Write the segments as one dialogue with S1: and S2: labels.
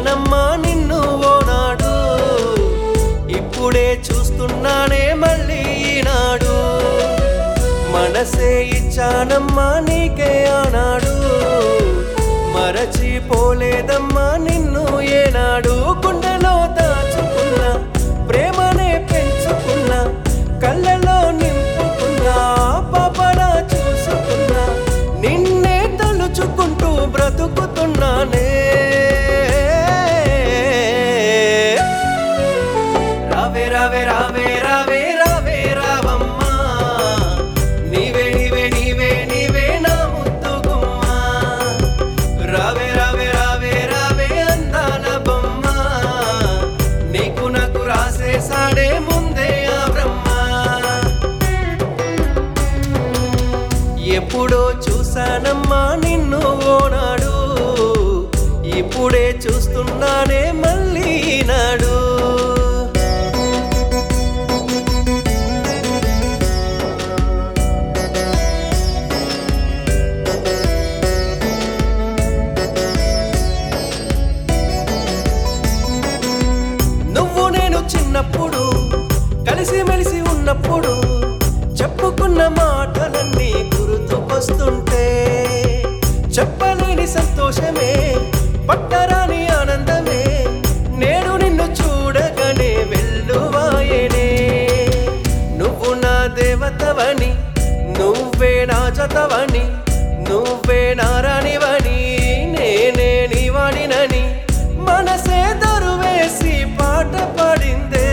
S1: చూశానమ్మా నిన్ను ఓనాడు ఇప్పుడే చూస్తున్నానే మళ్ళీ ఈనాడు మనసే ఇచ్చానమ్మా నీకే ఆనాడు మరచిపోలేదమ్మా నిన్ను ఏనాడు గుండెలో దాచుకున్నా ప్రేమనే పెంచుకున్నా కళ్ళలో నింపుకున్నా పాపలా చూసుకున్నా నిన్నే తలుచుకుంటూ బ్రతుకుతున్నానే రావే రావే రావే రావే రావే రావమ్మా నీవే నీవే నీవే నీవే నా ముద్దు గుమ్మా రావే రావే రావే రావే అందాల బొమ్మ నీకు నాకు రాసేసాడే ముందే ఆ బ్రహ్మ ఎప్పుడో చూశానమ్మా నిన్ను ఓనాడు ఇప్పుడే చూస్తున్నానే మళ్ళీ నాడు నువ్వు నేను చిన్నప్పుడు కలిసి మెలిసి ఉన్నప్పుడు చెప్పుకున్న మాటలన్నీ గుర్తుకొస్తుంటే చెప్పలేని సంతోషమే పట్టరాని ఆనందమే నేను నిన్ను చూడగానే వెళ్ళువాయనే నువ్వు నా దేవతవని నువ్వే నా జతవని నువ్వే నా రాణివని నేనే నీ వాడినని మనసే దరువేసి పాట పాడిందే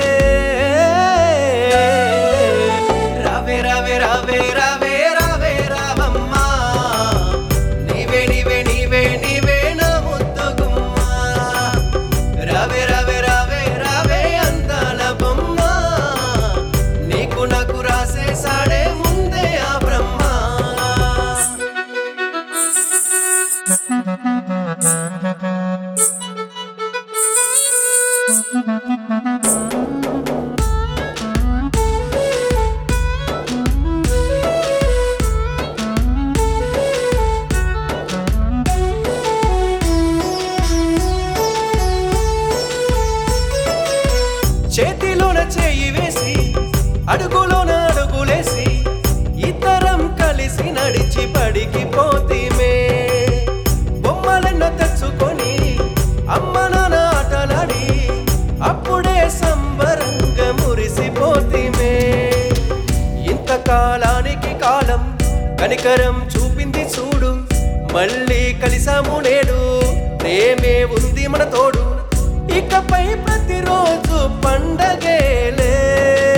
S1: రావే రావే రావే రావే రావే రావమ్మా నీవే నీవే నీవే నీవే నా ముద్దు గుమ్మా రావే రావే రావే రావే అందాల బొమ్మ నీకు నాకు రాసేసాడే ముందే ఆ బ్రహ్మ చేతిలోన చేయి వేసి అడుగులోన అడుగులేసి ఇద్దరం కలిసి నడిచి పడికి పోతీమే బొమ్మలెన్నో తెచ్చుకొని అమ్మ నాన్న ఆటలాడి అప్పుడే సంబరంగా మురిసిపోతీమే ఇంతకాలానికి కాలం కనికరం చూపింది చూడు మళ్ళీ కలిసాము నేడు ప్రేమే ఉంది మన తోడు ఇకపై ప్రతిరోజు పండగేలే